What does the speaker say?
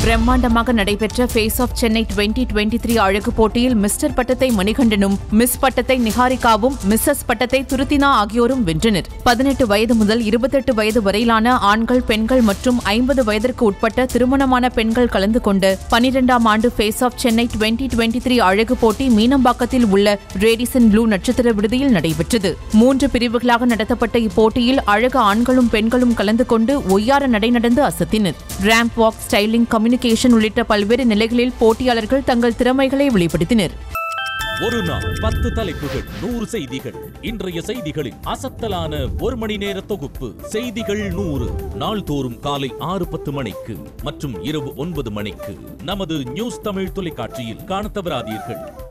பிரம்மாண்டமாக நடைபெற்ற face of Chennai twenty twenty three அழகு போட்டியில் மிஸ்டர் பட்டத்தை மணிகண்டனும் மிஸ் பட்டத்தை நிஹாரிகாவும் மிஸ்ஸஸ் பட்டத்தை துருத்தினா ஆகியோரும் வென்றனர் பதினெட்டு வயது முதல் இருபத்தெட்டு வயது வரையிலான ஆண்கள் பெண்கள் மற்றும் ஐம்பது வயதிற்கு உட்பட்ட திருமணமான பெண்கள் கலந்து கொண்ட பனிரெண்டாம் ஆண்டு face of Chennai twenty twenty three அழகு போட்டி மீனம்பாக்கத்தில் உள்ள ரேடிசன் ப்ளூ நட்சத்திர விடுதியில் நடைபெற்றது மூன்று பிரிவுகளாக நடத்தப்பட்ட இப்போட்டியில் அழகு ஆண்களும் பெண்களும் கலந்து கொண்டு ஒய்யார நடை நடந்து அசத்தினர் ரேம்ப் வாக் ஸ்டைலிங் கம்யூனிகேஷன் உள்ளிட்ட பல்வேறு நிலைகளில் போட்டியாளர்கள் தங்கள் திறமைகளை வெளிப்படுத்தினர் ஒரு நாள் பத்து தலைப்புகள் நூறு செய்திகள் இன்றைய செய்திகளின் அசத்தலான ஒரு மணி நேர தொகுப்பு செய்திகள் நூறு நாள்தோறும் காலை ஆறு பத்து மணிக்கு மற்றும் இரவு ஒன்பது மணிக்கு நமது நியூஸ் தமிழ் தொலைக்காட்சியில் காணத் தவறாதீர்கள்